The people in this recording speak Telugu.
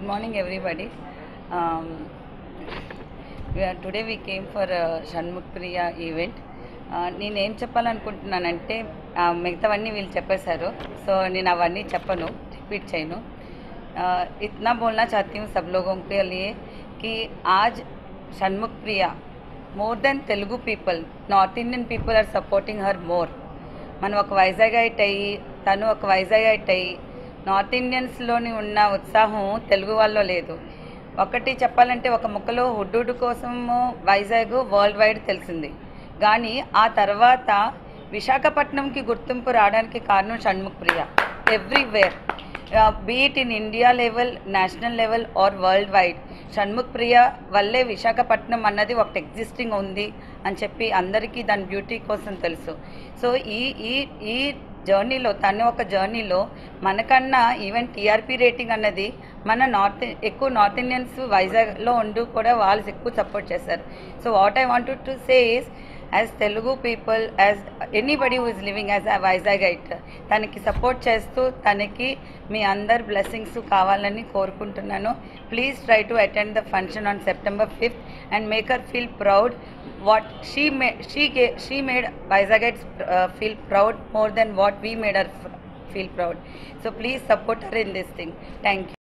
Good morning, everybody. Um, we are, today we came for a Shanmukh Priya event. Uh, నేనేం చెప్పాలనుకుంటున్నానంటే ఆ, మిగతావన్నీ వీళ్ళు చెప్పేశారు సో నేను అవన్నీ చెప్పను రిపీట్ చేయను uh, इतना बोलना चाहती हूँ सब लोगों के लिए कि आज Shanmukh Priya more than Telugu people north Indian people are supporting her more మనం ఒక వైజాగ్ ఐట్ అయ్యి తను ఒక వైజాగ్ ఐట్ అయ్యి నార్త్ ఇండియన్స్లోని ఉన్న ఉత్సాహం తెలుగు వాళ్ళలో లేదు ఒకటి చెప్పాలంటే ఒక ముక్కలో హుడ్డుడు కోసము వైజాగ్ వరల్డ్ వైడ్ తెలిసింది కానీ ఆ తర్వాత విశాఖపట్నంకి గుర్తింపు రావడానికి కారణం Shanmukh Priya everywhere beat in India level national level or worldwide Shanmukh Priya వల్లే విశాఖపట్నం అన్నది ఒకటి ఎగ్జిస్టింగ్ ఉంది అని చెప్పి అందరికీ దాని బ్యూటీ కోసం తెలుసు సో ఈ ఈ ఈ జర్నీలో తను ఒక జర్నీలో మనకన్నా ఈవెన్ టీఆర్పీ రేటింగ్ అన్నది మన నార్త్ ఎక్కువ నార్త్ ఇండియన్స్ వైజాగ్లో ఉండి కూడా వాళ్ళు ఎక్కువ సపోర్ట్ చేశారు so what I wanted to say is as Telugu people as anybody who is living as a Vizagite తనకి సపోర్ట్ చేస్తూ తనకి మీ అందరి బ్లెస్సింగ్స్ కావాలని కోరుకుంటున్నాను please try to attend the function on September fifth and make her feel proud what she made she gave, she made Visagites uh, feel proud more than what we made her f- feel proud. So please support her in this thing. Thank you.